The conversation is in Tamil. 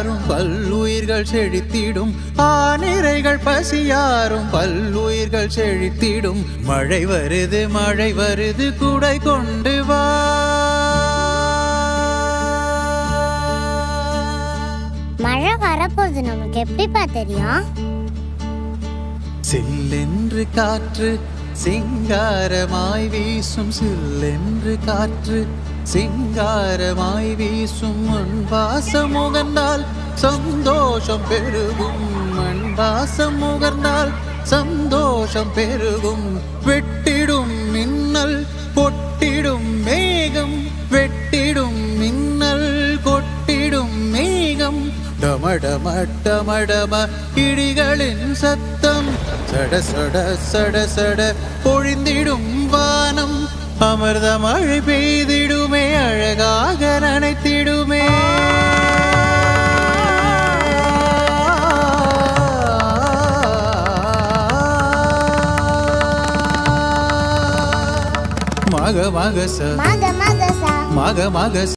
பசியாரும் பல்லுயிர்கள் செழித்திடும் ஆனிரைகள் பசியாரும் பல்லுயிர்கள் செழித்திடும் மழை வருது மழை வருது குடை கொண்டு வா மழை வரப்போகுது நமக்கு எப்படிப்பா தெரியும் சில்லென்று காற்று சிங்காரமாய் வீசும் சில்லென்று காற்று சிங்காரமாய் வீசும் மண் வாசம் முகர்ந்தால் சந்தோஷம் பெருகும் மண் வாசம் முகர்ந்தால் சந்தோஷம் பெருகும் வெட்டிடும் மின்னல் கொட்டிடும் மேகம் வெட்டிடும் மின்னல் கொட்டிடும் மேகம் டமடம டமடம இடிகளின் சத்தம் சட சட சட சட பொழிந்திடும் வானம் அமிர்த மழை பெய்திடுமே அழகாக நனைத்திடுமே மக மகச மக மகசா மக மகச